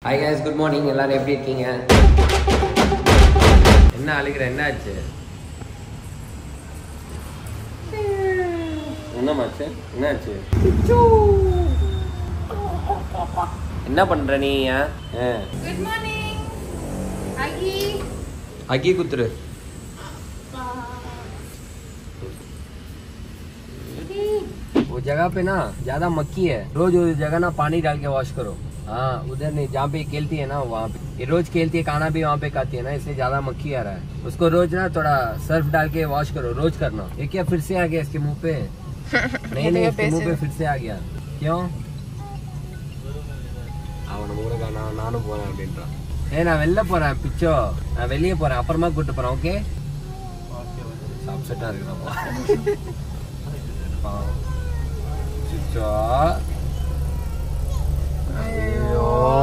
Hi guys good morning எல்லாரும் எப்படி இருக்கீங்க என்ன அழுகிற என்ன ஆச்சு என்னமாச்சு என்ன ஆச்சு என்ன பண்ற நீ ஆ? ஆ. Good morning. Agi. अगी कुत्र वो जगह पे ना ज्यादा मक्खी है रोज उस जगह ना पानी डाल के वॉश करो हाँ उधर नहीं जहाँ पे खेलती है ना वहाँ पे ये रोज खेलती है खाना भी वहाँ पे खाती है ना इसलिए ज्यादा मक्खी आ रहा है उसको रोज ना थोड़ा सर्फ डाल के वॉश करो रोज करना ये क्या फिर से आ गया इसके मुंह पे नहीं नहीं इसके मुंह पे फिर से आ गया क्यों அவனை மூடுங்க நான் நானும் போறேன் அப்படின்றான் ஏ நான் வெளில போறேன் பிச்சோ நான் வெளியே போறேன் அப்புறமா கூட்டு போறேன் ஓகே அப்செட்டா இருக்கிறப்பா பிச்சோ ஐயோ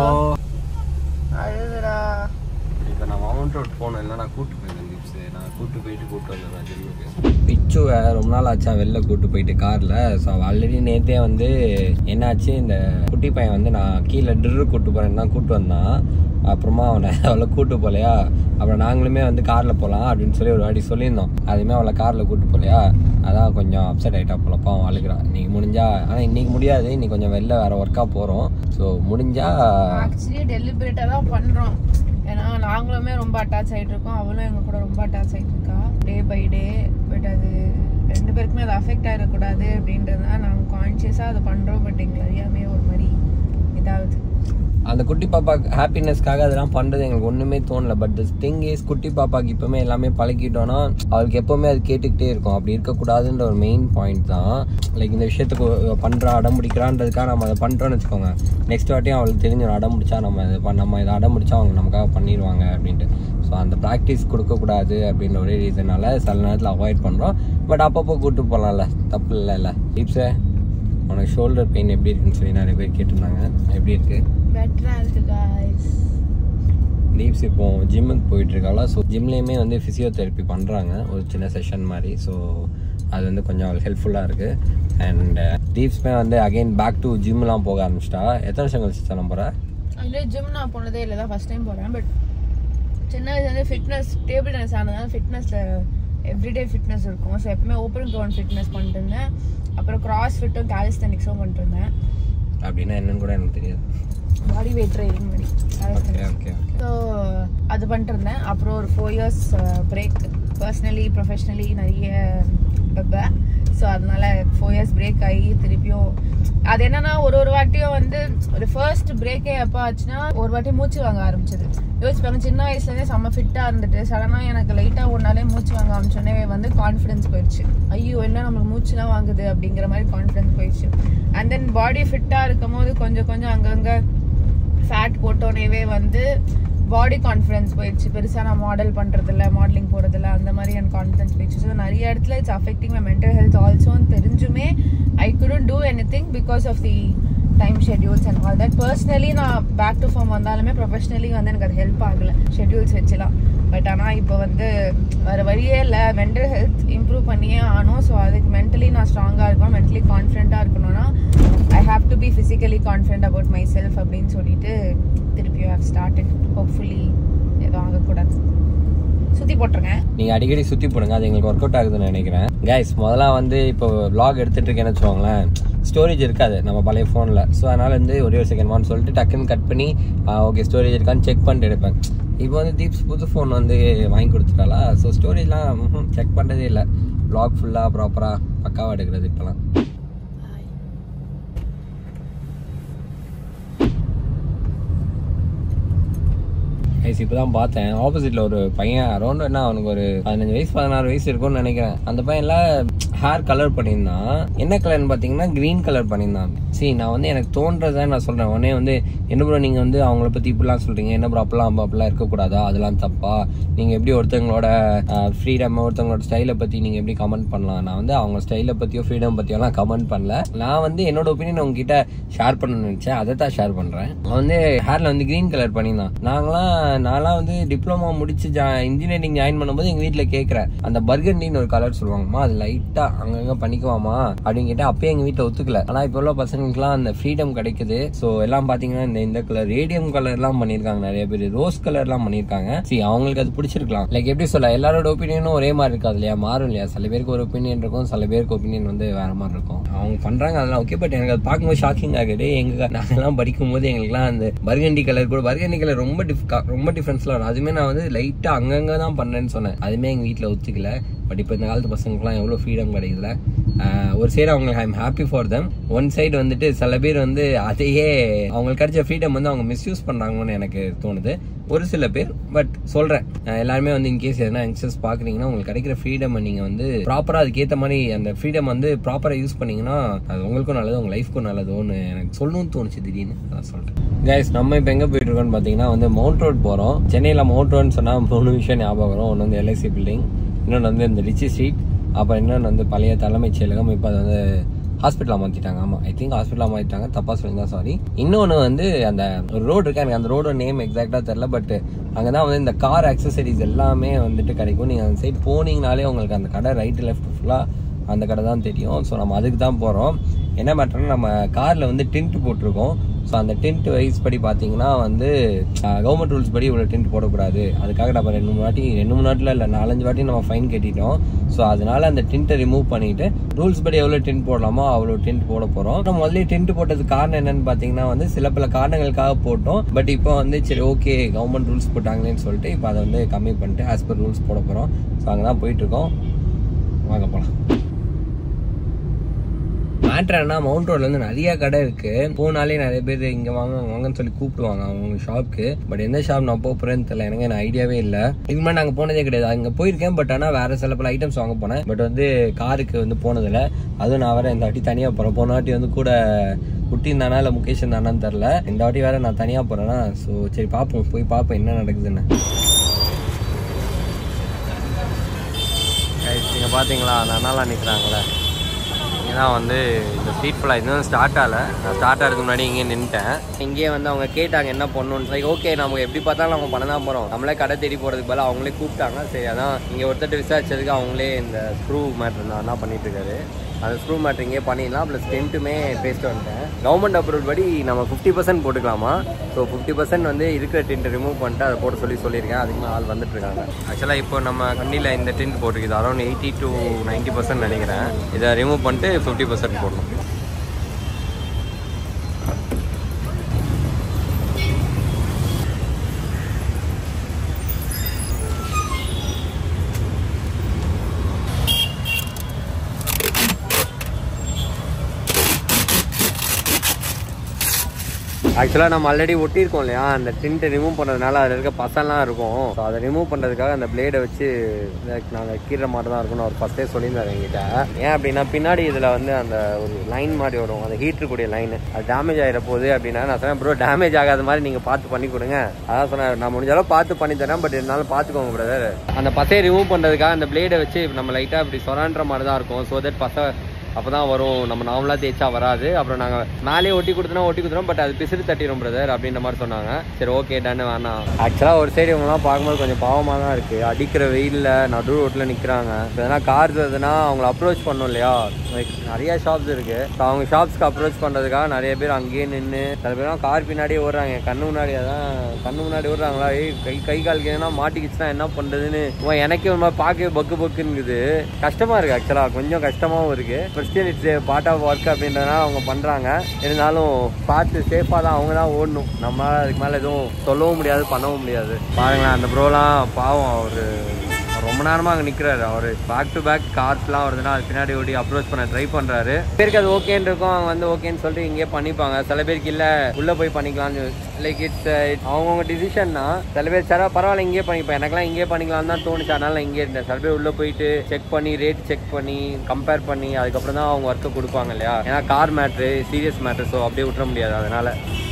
அழுதுடா இப்போ நான் மவுண்ட் ரோட் போகணும் இல்லை நான் கூட்டு போயிருந்தேன் கிப்ஸ் நான் கூட்டு போயிட்டு கூட்டு வந்தேன் ஜிம்முக்கு பிச்சுவை ரொம்ப நாள் ஆச்சா வெளில கூட்டு போயிட்டு காரில் ஸோ ஆல்ரெடி நேற்றே வந்து என்னாச்சு இந்த குட்டி பையன் வந்து நான் கீழே ட்ரு கூட்டு போகிறேன்னு தான் கூட்டு வந்தான் அப்புறமா அவனை அவளை கூட்டு போகலையா அப்புறம் நாங்களுமே வந்து காரில் போகலாம் அப்படின்னு சொல்லி ஒரு வாட்டி சொல்லியிருந்தோம் அதுவுமே அவளை காரில் கூட்டு போகலையா அதான் கொஞ்சம் அப்செட் ஆகிட்டா போலப்பா அவன் அழுகிறான் இன்னைக்கு முடிஞ்சா ஆனால் இன்னைக்கு முடியாது இன்னைக்கு கொஞ்சம் வெளில வேற ஒர்க்காக போகிறோம் ஸோ முடிஞ்சா ஆக்சுவலி டெலிபரேட்டா தான் பண்றோம் ஏன்னா நாங்களுமே ரொம்ப அட்டாச் ஆயிட்டு இருக்கோம் அவளும் எங்க கூட ரொம்ப அட்டாச் ஆயிட்டு இருக்கா டே பை டே பட் அது ரெண்டு பேருக்குமே அது அஃபெக்ட் ஆயிடக்கூடாது அப்படின்றது தான் நாங்கள் கான்சியஸாக அதை பண்றோம் பட் எங்களுக்கு அறியாமே ஒரு மாதிரி இதாகுது அந்த குட்டி பாப்பா ஹாப்பினஸ்க்காக அதெல்லாம் பண்றது எங்களுக்கு ஒண்ணுமே தோணல பட் திஸ் திங் இஸ் குட்டி பாப்பாக்கு இப்பவுமே எல்லாமே பழகிட்டோம்னா அவளுக்கு எப்பவுமே அது கேட்டுக்கிட்டே இருக்கும் அப்படி இருக்கக்கூடாதுன்ற ஒரு மெயின் பாயிண்ட் தான் லைக் இந்த விஷயத்துக்கு இவ பண்றா அடம் பிடிக்கிறான்றதுக்காக நம்ம அதை பண்றோம்னு வச்சுக்கோங்க நெக்ஸ்ட் வாட்டியும் அவளுக்கு தெரிஞ்சிடும் அடம் பிடிச்சா நம்ம இது பண்ண- நம்ம இதை அடம் பிடிச்சா அவங்க நமக்காக பண்ணிடுவாங்க அப்படின்ட்டு ஸோ அந்த ப்ராக்டிஸ் கொடுக்கக்கூடாது அப்படின்ற ஒரே ரீசனால சில நேரத்தில் அவாய்ட் பண்ணுறோம் பட் அப்பப்போ கூப்பிட்டு போகலாம்ல தப்பு இல்லைல்ல டிப்ஸு உனக்கு ஷோல்டர் பெயின் எப்படி இருக்குன்னு சொல்லி நிறைய பேர் கேட்டிருந்தாங்க எப்படி இருக்கு பெட்டரா இருக்கு காய்ஸ் தீப்ஸ் இப்போ ஜிம்முக்கு போயிட்டு இருக்காளா ஸோ ஜிம்லேயுமே வந்து ஃபிசியோதெரப்பி பண்ணுறாங்க ஒரு சின்ன செஷன் மாதிரி ஸோ அது வந்து கொஞ்சம் ஹெல்ப்ஃபுல்லாக இருக்குது அண்ட் தீப்ஸ்மே வந்து அகைன் பேக் டு ஜிம்லாம் போக ஆரம்பிச்சிட்டா எத்தனை வருஷம் கழிச்சு தான் போகிற அதில் ஜிம் நான் போனதே இல்லை தான் ஃபர்ஸ்ட் டைம் போகிறேன் பட் சின்ன வயசுலேருந்து ஃபிட்னஸ் டேபிள் டென்னிஸ் ஆனதுனால ஃபிட்னஸில் எவ்ரிடே ஃபிட்னஸ் இருக்கும் ஸோ எப்பவுமே ஓப்பன் கிரவுண்ட் ஃபிட்னஸ் பண்ணிட்டு இருந்தேன் அப்புறம் கிராஸ் ஃபிட்டும் கேலிஸ்தனிக்ஸும் பண்ணிட்டு இருந்தேன் அப்படின்னா என்னன்னு கூட எனக்கு தெரியாது பாடி வெயிட் ட்ரைனிங் மாதிரி ஓகே ஓகே ஓகே ஸோ அது பண்ணிட்டு இருந்தேன் அப்புறம் ஒரு four years break personally professionally நிறைய வைப்பேன் ஸோ அதனால ஃபோர் இயர்ஸ் பிரேக் ஆகி திருப்பியும் அது என்னன்னா ஒரு ஒரு வாட்டியும் வந்து ஒரு ஃபர்ஸ்ட் பிரேக்கே எப்போ ஆச்சுன்னா ஒரு வாட்டி மூச்சு வாங்க ஆரம்பிச்சது யோசிப்பாங்க சின்ன வயசுலேருந்தே செம்ம ஃபிட்டாக இருந்துட்டு சடனாக எனக்கு லைட்டாக ஒன்னாலே மூச்சு வாங்க ஆரம்பிச்சோடனே வந்து கான்ஃபிடன்ஸ் போயிடுச்சு ஐயோ என்ன நம்மளுக்கு மூச்சுலாம் வாங்குது அப்படிங்கிற மாதிரி கான்ஃபிடன்ஸ் போயிடுச்சு அண்ட் தென் பாடி ஃபிட்டாக இருக்கும் போது கொஞ்சம் கொஞ்சம் அங்கங்கே ஃபேட் போட்டோனேவே வந்து பாடி கான்ஃபிடன்ஸ் போயிடுச்சு பெருசாக நான் மாடல் பண்ணுறதில்ல மாடலிங் போகிறதில்ல அந்த மாதிரி எனக்கு கான்ஃபிடன்ஸ் போயிடுச்சு ஸோ நிறைய இடத்துல it's affecting my mental health ஆல்சோன்னு தெரிஞ்சுமே I couldn't do anything because of the time schedules and all that personally நான் பேக் டு ஃபார்ம் வந்தாலுமே ப்ரொஃபஷனலி வந்து எனக்கு அது ஹெல்ப் ஆகலை ஷெட்யூல்ஸ் வச்சுலாம் பட் ஆனால் இப்போ வந்து வேறு வழியே இல்லை மென்டல் ஹெல்த் இம்ப்ரூவ் பண்ணியே ஆகணும் ஸோ அதுக்கு மென்டலி நான் ஸ்ட்ராங்காக இருக்கணும் மென்டலி கான்ஃபிடென்ட்டாக இருக்கணும்னா I have to be physically confident about myself அப்படின்னு சொல்லிட்டு திருப்பி ஹவ் ஸ்டார்டட் ஹோப்ஃபுல்லி எதுவும் ஆகக்கூடாது சுற்றி போட்டிருக்கேன் நீங்கள் அடிக்கடி சுற்றி போடுங்க அது எங்களுக்கு ஒர்க் அவுட் ஆகுதுன்னு நினைக்கிறேன் கைஸ் முதல்ல வந்து இப்போ vlog எடுத்துட்டு இருக்கேன்னு வச்சுக்கோங்களேன் ஸ்டோரேஜ் இருக்காது நம்ம பழைய ஃபோனில் ஸோ அதனால் வந்து ஒரே ஒரு செகண்ட் ஒன் சொல்லிட்டு டக்குன்னு கட் பண்ணி ஓகே ஸ்டோரேஜ் இருக்கான்னு செக் பண்ணிட்டு எடுப்பேன் இப்போ வந்து தீப்ஸ் புது ஃபோன் வந்து வாங்கி கொடுத்துட்டாலா ஸோ ஸ்டோரேஜ்லாம் செக் பண்ணுறதே இல்லை vlog ஃபுல்லாக ப்ராப்பராக பக்காவாக எடுக்கிறது இப்போலாம் கைஸ் இப்போ தான் பார்த்தேன் ஆப்போசிட்ல ஒரு பையன் அரௌண்ட் என்ன அவனுக்கு ஒரு பதினஞ்சு வயசு பதினாறு வயசு இருக்கும்னு நினைக்கிறேன் அந்த பையன்ல ஹேர் கலர் பண்ணியிருந்தான் என்ன கலர்னு பார்த்தீங்கன்னா க்ரீன் கலர் பண்ணியிருந்தான் சரி நான் வந்து எனக்கு தோன்றதை நான் சொல்கிறேன் உடனே வந்து என்ன ப்ரோ நீங்கள் வந்து அவங்கள பற்றி இப்படிலாம் சொல்கிறீங்க என்ன ப்ரோ அப்பெல்லாம் அப்படிலாம் இருக்கக்கூடாதா அதெல்லாம் தப்பா நீங்கள் எப்படி ஒருத்தவங்களோட ஃப்ரீடம் ஒருத்தவங்களோட ஸ்டைலை பற்றி நீங்கள் எப்படி கமெண்ட் பண்ணலாம் நான் வந்து அவங்க ஸ்டைலை பற்றியோ ஃப்ரீடம் பற்றியோலாம் கமெண்ட் பண்ணல நான் வந்து என்னோட ஒப்பீனியன் உங்ககிட்ட ஷேர் பண்ணணும்னு நினச்சேன் அதை தான் ஷேர் பண்ணுறேன் அவன் வந்து ஹேரில் வந்து க்ரீன் கலர் பண்ணியிருந்தான் நாங்களாம் நான்லாம் வந்து டிப்ளமா முடிச்சு இன்ஜினியரிங் ஜாயின் பண்ணும்போது எங்கள் வீட்டில் கேட்குறேன் அந்த பர்கண்டின்னு ஒரு கலர் சொல்லுவாங்கம்மா அது லைட்டாக அங்கங்க பண்ணிக்குவாமா அப்படின்னு கேட்டு அப்பயே எங்க வீட்டுல ஒத்துக்கல ஆனா இப்ப உள்ள பசங்களுக்குலாம் அந்த ஃப்ரீடம் கிடைக்குது சோ எல்லாம் பாத்தீங்கன்னா இந்த இந்த கலர் ரேடியம் கலர் எல்லாம் பண்ணிருக்காங்க நிறைய பேர் ரோஸ் கலர் எல்லாம் பண்ணிருக்காங்க சி அவங்களுக்கு அது பிடிச்சிருக்கலாம் லைக் எப்படி சொல்ல எல்லாரோட ஒப்பீனியனும் ஒரே மாதிரி இருக்காது இல்லையா மாறும் இல்லையா சில பேருக்கு ஒரு ஒப்பீனியன் இருக்கும் சில பேருக்கு ஒப்பீனியன் வந்து வேற மாதிரி இருக்கும் அவங்க பண்றாங்க அதெல்லாம் ஓகே பட் எனக்கு அது பார்க்கும்போது ஷாக்கிங் ஆகுது எங்க நாங்கெல்லாம் படிக்கும் போது எங்களுக்குலாம் அந்த பர்கண்டி கலர் கூட பர்கண்டி கலர் ரொம்ப டிஃப் ரொம்ப டிஃபரன்ஸ்லாம் வரும் அதுவுமே நான் வந்து லைட்டா அங்கங்க தான் பண்றேன்னு சொன்னேன் அதுவுமே எங்க வீட்டில் ஒத்துக்கல பட் இப்போ இந்த காலத்து பசங்களுக்குலாம் எவ்வளோ ஃப்ரீடம் கிடைக்குதுல ஆஹ் ஒரு சைடு அவங்களுக்கு I am happy for them one side வந்துட்டு சில பேர் வந்து அதையே அவங்களுக்கு கிடைச்ச ஃப்ரீடம் வந்து அவங்க மிஸ்யூஸ் பண்றாங்கன்னு எனக்கு தோணுது ஒரு சில பேர் பட் சொல்றேன் ஆஹ் எல்லாருமே வந்து இன்கேஸ் எதனா யங்ஸ்டர்ஸ் பாக்குறீங்கன்னா உங்களுக்கு கிடைக்கிற ஃப்ரீடம் நீங்க வந்து ப்ராப்பரா அதுக்கேற்ற மாதிரி அந்த ஃப்ரீடம் வந்து ப்ராப்பரா யூஸ் பண்ணீங்கன்னா அது உங்களுக்கும் நல்லது உங்க லைஃப்க்கும் நல்லதோன்னு எனக்கு சொல்லணும்னு தோணுச்சு திடீர்னு அதான் சொல்றேன் கைஸ் நம்ம இப்போ எங்க போயிட்டு இருக்கோம்னு பாத்தீங்கன்னா வந்து மவுண்ட் ரோட் போறோம் சென்னையில மவுண்ட் ரோட்னு சொன்னா மூணு விஷயம் ஞாபகம் வரும் ஒன்று வந்து எல்ஐசி பில்டிங் இன்னொன்று வந்து இந்த ரிச்சி ஸ்ட்ரீட் அப்புறம் இன்னொன்று வந்து பழைய தலைமைச் செயலகம் இப்போ அது வந்து ஹாஸ்பிட்டலாக மாற்றிட்டாங்க ஆமாம் ஐ திங்க் ஹாஸ்பிட்டலாக மாற்றிட்டாங்க தப்பாக சொல்லியிருந்தா சாரி இன்னொன்று வந்து அந்த ஒரு ரோடு இருக்கு எனக்கு அந்த ரோட நேம் எக்ஸாக்டாக தெரில பட் அங்கே தான் வந்து இந்த கார் அக்சசரிஸ் எல்லாமே வந்துட்டு கிடைக்கும் நீங்கள் அந்த சைடு போனீங்கனாலே உங்களுக்கு அந்த கடை ரைட்டு லெஃப்ட் ஃபுல்லாக அந்த கடை தான் தெரியும் ஸோ நம்ம அதுக்கு தான் போகிறோம் என்ன மேட்டர்னா நம்ம காரில் வந்து டென்ட் போட்டிருக்கோம் ஸோ அந்த டென்ட் வைஸ் படி பார்த்தீங்கன்னா வந்து கவர்மெண்ட் ரூல்ஸ் படி இவ்வளோ டென்ட் போடக்கூடாது அதுக்காக நம்ம ரெண்டு மூணு வாட்டி ரெண்டு மூணு வாட்டில் இல்லை நாலஞ்சு வாட்டி நம்ம ஃபைன் கட்டிட்டோம் ஸோ அதனால அந்த டென்ட்டை ரிமூவ் பண்ணிட்டு ரூல்ஸ் படி எவ்வளோ டென்ட் போடலாமோ அவ்வளோ டென்ட் போட போகிறோம் நம்ம முதல்ல டென்ட் போட்டதுக்கு காரணம் என்னன்னு பார்த்தீங்கன்னா வந்து சில பல காரணங்களுக்காக போட்டோம் பட் இப்போ வந்து சரி ஓகே கவர்மெண்ட் ரூல்ஸ் போட்டாங்களேன்னு சொல்லிட்டு இப்போ அதை வந்து கம்மி பண்ணிட்டு ஆஸ் பர் ரூல்ஸ் போட போகிறோம் ஸோ அங்கே தான் போயிட்டு இருக்கோம் வாங்க போகலாம் மேட்ரன்னா மவுண்ட் ரோட்ல இருந்து நிறைய கடை இருக்கு போனாலே நிறைய பேர் இங்க வாங்க அங்க வாங்கன்னு சொல்லி கூப்பிடுவாங்க அவங்க ஷாப்க்கு பட் எந்த ஷாப் நான் போக போறேன்னு தெரியல எனக்கு எனக்கு ஐடியாவே இல்ல இதுக்கு முன்னாடி நாங்க போனதே கிடையாது அங்க போயிருக்கேன் பட் ஆனா வேற சில பல ஐட்டம்ஸ் வாங்க போனேன் பட் வந்து காருக்கு வந்து போனதில்ல அதுவும் நான் வேற இந்த வாட்டி தனியா போறேன் போன வாட்டி வந்து கூட குட்டி இருந்தானா இல்ல முகேஷ் இருந்தானான்னு தெரியல இந்த வாட்டி வேற நான் தனியா போறேன்னா ஸோ சரி பார்ப்போம் போய் பார்ப்போம் என்ன நடக்குதுன்னு Guys, நீங்க பாத்தீங்களா அந்த அண்ணாலாம் நிக்கிறாங்களே இங்கே தான் வந்து இந்த ஸ்ட்ரீட் ஃபுல்லாக இன்னும் ஸ்டார்ட் ஆகல நான் ஸ்டார்ட் ஆகிறதுக்கு முன்னாடி இங்கே நின்ட்டேன் இங்கேயே வந்து அவங்க கேட்டாங்க என்ன பண்ணணும்னு லைக் ஓகே நம்ம எப்படி பார்த்தாலும் நம்ம பண்ண தான் போகிறோம் நம்மளே கடை தேடி போகிறதுக்கு பதிலாக அவங்களே கூப்பிட்டாங்க சரி அதான் இங்கே ஒருத்தர் விசாரிச்சதுக்கு அவங்களே இந்த ஸ்க்ரூ மேட்ரு தான் என்ன பண்ணிட்டு இருக்காரு அந்த ஸ்க்ரூ மேட்ரு இங்கே பண்ணிடலாம் ப்ளஸ் டென்ட்டுமே பேசிட்டு வந்துட்டேன் கவர்மெண்ட் அப்ரூவல் படி நம்ம ஃபிஃப்டி பர்சன்ட் போட்டுக்கலாமா ஸோ ஃபிஃப்டி பர்சன்ட் வந்து இருக்கிற டென்ட் ரிமூவ் பண்ணிட்டு அதை போட சொல்லி சொல்லியிருக்கேன் அதுக்கு ஆள் வந்துட்டு இருக்காங்க ஆக்சுவலாக இப்போ நம்ம வண்டியில் இந்த டென்ட் போட்டிருக்குது around eighty to ninety percent நினைக்கிறேன் இதை ரிமூவ் பண்ணிட்டு ஃபிஃப்டி பர்சன்ட் போடணும் ஆக்சுவலாக நம்ம ஆல்ரெடி ஒட்டியிருக்கோம் இல்லையா அந்த டின்ட்டை ரிமூவ் பண்ணுறதுனால அதில் இருக்க பசல்லாம் இருக்கும் ஸோ அதை ரிமூவ் பண்ணுறதுக்காக அந்த பிளேடை வச்சு நாங்கள் கீற மாதிரி தான் இருக்கும்னு அவர் ஃபஸ்ட்டே சொல்லியிருந்தாரு என்கிட்ட ஏன் அப்படின்னா பின்னாடி இதில் வந்து அந்த ஒரு லைன் மாதிரி வரும் அந்த ஹீட்ரு கூடிய லைன் அது டேமேஜ் ஆகிட போகுது அப்படின்னா நான் சொன்னேன் ப்ரோ டேமேஜ் ஆகாத மாதிரி நீங்கள் பார்த்து பண்ணி கொடுங்க அதான் சொன்னேன் நான் முடிஞ்ச அளவு பார்த்து பண்ணி தரேன் பட் இருந்தாலும் பார்த்துக்கோங்க பிரதர் அந்த பசையை ரிமூவ் பண்ணுறதுக்காக அந்த பிளேடை வச்சு நம்ம லைட்டாக இப்படி சொரான்ற மாதிரி தான் இருக்கும் ஸோ தட் பசை அப்பதான் வரும் நம்ம நார்மலா தேய்ச்சா வராது அப்புறம் நாங்க மேலேயே ஒட்டி கொடுத்தோம் ஒட்டி கொடுத்துறோம் பட் அது பிசிறு தட்டிடும் பிரதர் அப்படின்ற மாதிரி சொன்னாங்க சரி ஓகே டன் வேணாம் ஆக்சுவலா ஒரு சைடு இவங்கலாம் பார்க்கும்போது கொஞ்சம் பாவமா தான் இருக்கு அடிக்கிற வெயில்ல நடு ரோட்ல நிக்கிறாங்க எதனா கார் வருதுன்னா அவங்கள அப்ரோச் பண்ணும் இல்லையா லைக் நிறைய ஷாப்ஸ் இருக்கு So அவங்க ஷாப்ஸ்க்கு அப்ரோச் பண்றதுக்காக நிறைய பேர் அங்கேயே நின்று சில பேரும் கார் பின்னாடியே ஓடுறாங்க என் கண்ணு முன்னாடி அதான் கண்ணு முன்னாடி ஓடுறாங்களா ஏய் கை கை கால் எதனா மாட்டிக்கிச்சுன்னா என்ன பண்றதுன்னு உவா, எனக்கே ஒரு மாதிரி பார்க்கவே பக்கு பக்குன்னு கஷ்டமா இருக்கு ஆக்சுவலா கொஞ்சம் கஷ்டமாவும் இருக்கு first it's part of work அப்படின்றதுனால அவங்க பண்றாங்க இருந்தாலும் பார்த்து சேஃபா தான் அவங்க தான் ஓடணும் நம்மளால அதுக்கு மேல எதுவும் சொல்லவும் முடியாது பண்ணவும் முடியாது பாருங்களேன் அந்த ப்ரோலாம் பாவம் அவரு ரொம்ப நேரமா அங்க நிக்கிறாரு அவரு பேக் டு பேக் கார்ஸ்லாம் வருதுன்னா அது பின்னாடி ஓடி அப்ரோச் பண்ண ட்ரை பண்றாரு பேருக்கு அது ஓகேன்னு இருக்கும் அவங்க வந்து ஓகேன்னு சொல்லிட்டு இங்கே பண்ணிப்பாங்க சில பேருக்கு இல்ல உள்ள போய் பண்ணிக்கலாம்னு லைக் இட்ஸ் அவங்கவுங்க டிசிஷன் தான் சில பேர் சரா பரவாயில்ல இங்கே பண்ணிப்பேன் எனக்கெல்லாம் இங்கே பண்ணிக்கலாம் தான் தோணுச்சு அதனால நான் இங்கே இருந்தேன் சில பேர் உள்ள போயிட்டு செக் பண்ணி ரேட் செக் பண்ணி கம்பேர் பண்ணி அதுக்கப்புறம் தான் அவங்க ஒர்க்கை கொடுப்பாங்க இல்லையா ஏன்னா car matter serious matter so அப்படியே விட்டுற முடியாது அதனால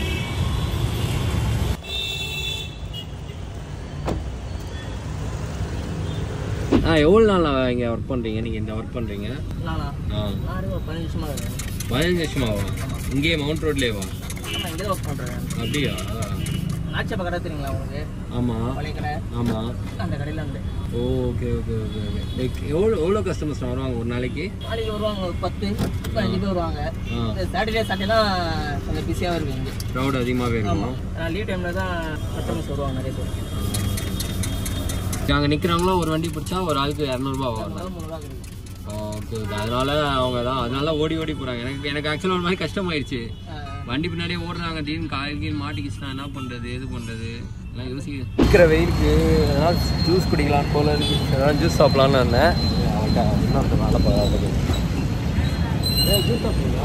ஆ எவ்வளோ நாள் இங்கே ஒர்க் பண்ணுறீங்க நீங்கள் இந்த ஒர்க் பண்ணுறீங்க நானா ஆ நான் ஒரு பதினஞ்சு வருஷமா இருக்கேன் பதினஞ்சு வருஷமாவா இங்கேயே மவுண்ட் ரோட்லேயே வா ஆமா இங்கே தான் ஒர்க் பண்ணுறேன் அப்படியா நாச்சப்ப கடை தெரியுங்களா உங்களுக்கு ஆமாம் பழைய கடை ஆமாம் அந்த கடையில் வந்து okay okay okay okay like எவ்வளோ எவ்வளோ கஸ்டமர்ஸ் வருவாங்க ஒரு நாளைக்கு நாளைக்கு வருவாங்க ஒரு பத்து பதினஞ்சு பேர் வருவாங்க ஆ இந்த சாட்டர்டே சண்டேலாம் கொஞ்சம் பிஸியாக வருவீங்க க்ரௌட் அதிகமாகவே இருக்கும் லீவ் டைமில் தான் கஸ்டமர்ஸ் வருவாங்க நிறைய பேர் அங்கே நிற்கிறவங்களும் ஒரு வண்டி பிடிச்சா ஒரு ஆளுக்கு இரநூறுபா வரும் முதல்ல முந்நூறுவா கிடைக்கும் ஓகே ஓகே அதனால அவங்க தான் அதனால ஓடி ஓடி போகிறாங்க எனக்கு எனக்கு ஆக்சுவலாக ஒரு மாதிரி கஷ்டமாயிடுச்சு ஆ, வண்டி பின்னாடியே ஓடுறாங்க திடீர்னு கால் கீழ் மாட்டிக்கிச்சுன்னா என்ன பண்ணுறது எது பண்ணுறது எல்லாம் யோசிக்க இருக்கிற வெயிலுக்கு அதனால் ஜூஸ் குடிக்கலாம் போல இருக்கு அதான் ஜூஸ் சாப்பிட்லான்னு இருந்தேன் இன்னொருத்த வேலை பார்க்காது ஜூஸ் சாப்பிடுங்களா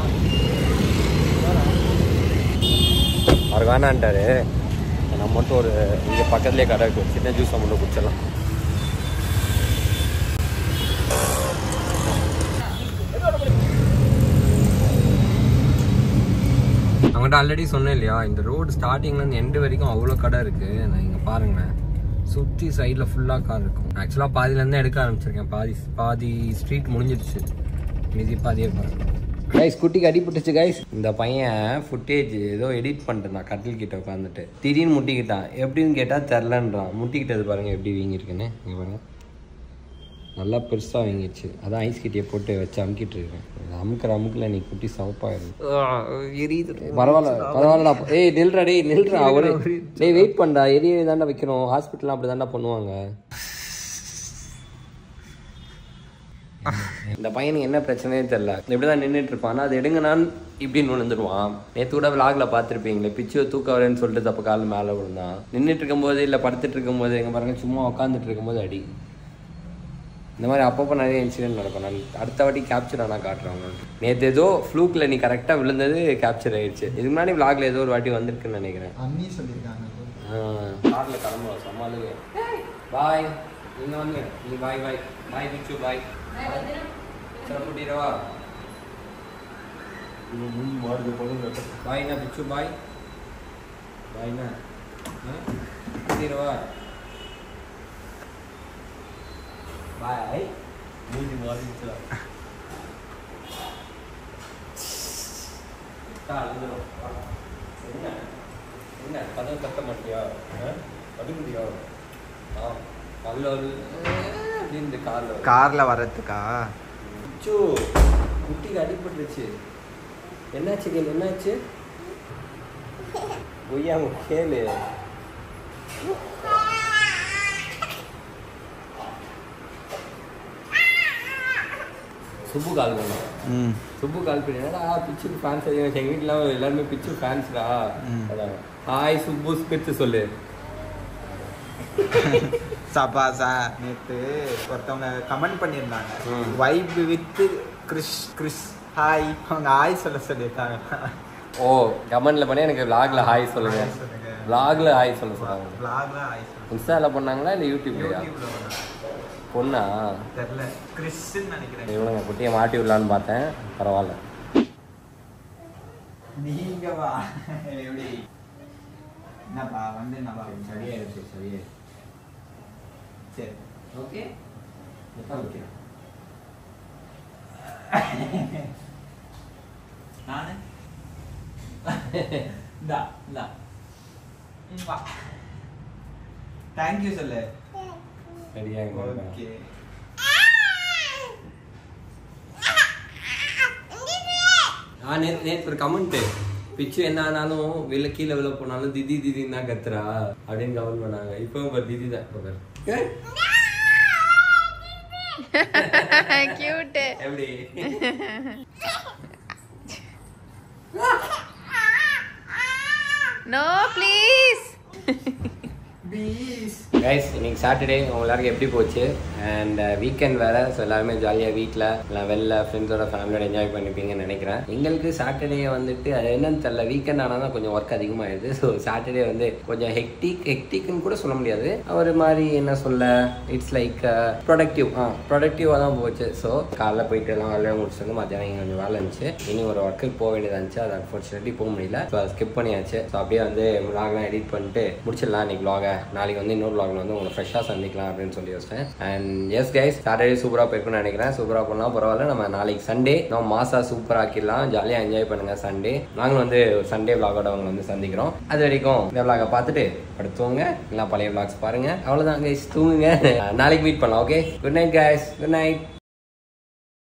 அவர் வேணான்ட்டாரு நம்ம மட்டும் ஒரு இங்கே பக்கத்துலேயே கடை இருக்கு ஒரு சின்ன ஜூஸை மட்டும் குடிச்சிடலாம் அவங்ககிட்ட ஆல்ரெடி சொன்னேன் இல்லையா இந்த ரோடு ஸ்டார்டிங்லேருந்து எண்டு வரைக்கும் அவ்வளோ கடை இருக்குது நான் இங்கே பாருங்களேன் சுற்றி சைடில் ஃபுல்லாக கார் இருக்கும் ஆக்சுவலாக பாதியிலேருந்து எடுக்க ஆரம்பிச்சிருக்கேன் பாதி பாதி ஸ்ட்ரீட் முடிஞ்சிடுச்சு மீதி பாதியே பாருங்க கைஸ் குட்டிக்கு அடிபட்டுச்சு கைஸ் இந்த பையன் ஃபுட்டேஜ் ஏதோ எடிட் பண்ணிட்டேன் கட்டில் கிட்ட உட்காந்துட்டு திடீர்னு முட்டிக்கிட்டான் எப்படின்னு கேட்டால் தெரிலன்றான் முட்டிக்கிட்டது பாருங்க எப்படி வீங்கிருக்குன்னு இங்கே பாருங்க நல்லா பெருசாக வீங்கிடுச்சு அதான் ஐஸ் கட்டியை போட்டு வச்சு அமுக்கிட்டு இருக்கேன் அமுக்கிற அமுக்கில் நீ குட்டி சவப்பாயிரும் பரவாயில்ல பரவாயில்லடா ஏய் நில்றா டேய் நில்றா ஒரு டேய் வெயிட் பண்ணடா எரிய தாண்டா வைக்கணும் ஹாஸ்பிட்டல்லாம் அப்படி தாண்டா பண்ணுவாங்க இந்த பையனுக்கு என்ன பிரச்சனையே தெரியல இப்படிதான் நின்றுட்டு இருப்பான் அது எடுங்கனான்னு இப்படின்னு விழுந்துருவான் நேற்று கூட விளாக்ல பார்த்துருப்பீங்களே பிச்சு தூக்க வரேன்னு சொல்லிட்டு தப்ப கால் மேலே விழுந்தான் நின்றுட்டு இருக்கும்போது இல்லை படுத்துட்டு இருக்கும்போது எங்க பாருங்க சும்மா உட்காந்துட்டு இருக்கும்போது அடி இந்த மாதிரி அப்பப்போ நிறைய இன்சிடென்ட் நடக்கும் நான் அடுத்த வாட்டி கேப்சர் ஆனால் காட்டுறேன் உங்களுக்கு நேற்று ஏதோ ஃப்ளூக்கில் நீ கரெக்டாக விழுந்தது கேப்சர் ஆயிடுச்சு இதுக்கு முன்னாடி விளாக்ல ஏதோ ஒரு வாட்டி வந்திருக்குன்னு நினைக்கிறேன் அண்ணி சொல்லியிருக்காங்க காரில் கிளம்புவோம் சமாளு பாய் நீங்கள் வந்து நீ பாய் பாய் பாய் பிச்சு பாய் சரி கூட்டிடவா பாய்ண்ணா பிச்சு பாய் பாய்ண்ணா கூட்டிடவா பாய் மூஞ்சி மாறிடுச்சா அழுதுரும் என்ன என்ன கதவு தட்ட மாட்டியா படுமுடியா ஆ கல்ல ஒரு இந்த காரில் கார்ல வர்றதுக்கா அச்சோ குட்டிக்கு அடிபட்டுருச்சு என்னாச்சு கேளு என்னாச்சு ஒய்யாம கேளு சுப்பு கால் பண்ணோம் ம் சுப்பு கால் பண்ணி என்னடா பிச்சுக்கு ஃபேன்ஸ் அதிகம் எங்கள் வீட்டில் எல்லாருமே பிச்சு ஃபேன்ஸ்டா ம். அதான் ஹாய் சுப்பு பிச்சு சொல்லு சபா சா நேத்து ஒருத்தவங்க கமெண்ட் பண்ணியிருந்தாங்க ம். Vibe with Chris Chris hi அவங்க ஹாய் சொல்ல சொல்லியிருக்காங்க ஓ கமெண்ட்ல பண்ணி எனக்கு vlogல ஹாய் சொல்லுங்க Hi சொல்லுங்க. vlogல ஹாய் சொல்ல சொன்னாங்க vlogல ஹாய் சொல்லுங்க இன்ஸ்டால பண்ணாங்களா இல்லை யூடியூப்லயா யூடியூப்ல பண்ணாங்க. பொண்ணா தெரியல கிறிஸ்ன்னு நினைக்கிறேன் இவனுங்க குட்டியை மாட்டி விடலான்னு பார்த்தேன் பரவாயில்ல நீங்க வா எப்படி என்னப்பா வந்து என்னப்பா சரியாயிருச்சு சரியாயிருச்சு சரி ஓகே ஓகே நானு இந்தா இந்தா ம், வா தேங்க்யூ சொல்லு சரியா ஓகே ஆ நேத்து நேத்து ஒரு கமெண்ட் பிச்சு என்ன ஆனாலும் வெளில கீழே விழ போனாலும் திதி திதி தான் கத்துறா அப்படின்னு கமெண்ட் பண்ணாங்க இப்போ பாரு திதி தான் இப்போ பாரு கியூட் எப்படி நோ ப்ளீஸ் பீஸ் கைஸ் இன்னைக்கு சாட்டர்டே உங்க எல்லாருக்கும் எப்படி போச்சு அண்ட் வீக்கெண்ட் வேற ஸோ எல்லாருமே ஜாலியாக வீட்டில் எல்லாம் வெளில ஃப்ரெண்ட்ஸோட ஃபேமிலியோட என்ஜாய் பண்ணிப்பீங்கன்னு நினைக்கிறேன் எங்களுக்கு சாட்டர்டே வந்துட்டு அது என்னன்னு தெரியல வீக்கெண்ட் ஆனால் தான் கொஞ்சம் ஒர்க் அதிகமாகிடுது ஸோ சாட்டர்டே வந்து கொஞ்சம் ஹெக்டிக் ஹெக்டிக்னு கூட சொல்ல முடியாது ஒரு மாதிரி என்ன சொல்ல இட்ஸ் லைக் ப்ரொடக்டிவ் ஆ ப்ரொடக்டிவாக தான் போச்சு ஸோ காலைல போயிட்டு எல்லாம் வேலையை முடிச்சுட்டு வந்து மத்தியானம் இங்கே கொஞ்சம் வேலை இருந்துச்சு இனி ஒரு ஒர்க்குக்கு போக வேண்டியதா இருந்துச்சு அது அன்ஃபார்ச்சுனேட்லி போக முடியல ஸோ அதை ஸ்கிப் பண்ணியாச்சு ஸோ அப்படியே வந்து vlogலாம் எடிட் பண்ணிட்டு முடிச்சிடலாம் இன்னைக்கு vlog-அ நாளைக்கு வந்து இன்னொரு vlog vlogல வந்து உங்களை ஃப்ரெஷ்ஷாக சந்திக்கலாம் அப்படின்னு சொல்லி யோசிச்சேன் அண்ட் எஸ் கைஸ் சாட்டர்டே சூப்பராக போயிருக்குன்னு நினைக்கிறேன் சூப்பராக பண்ணலாம் பரவாயில்ல நம்ம நாளைக்கு சண்டே நம்ம மாசா சூப்பராக ஆக்கிடலாம் ஜாலியாக என்ஜாய் பண்ணுங்க சண்டே நாங்களும் வந்து சண்டே vlog-ஓட உங்களை வந்து சந்திக்கிறோம் அது வரைக்கும் இந்த vlog-அ பார்த்துட்டு படுத்துவோங்க இல்லை பழைய vlogs பாருங்க அவ்வளோதான் கைஸ் தூங்குங்க நாளைக்கு மீட் பண்ணலாம் okay good night guys good night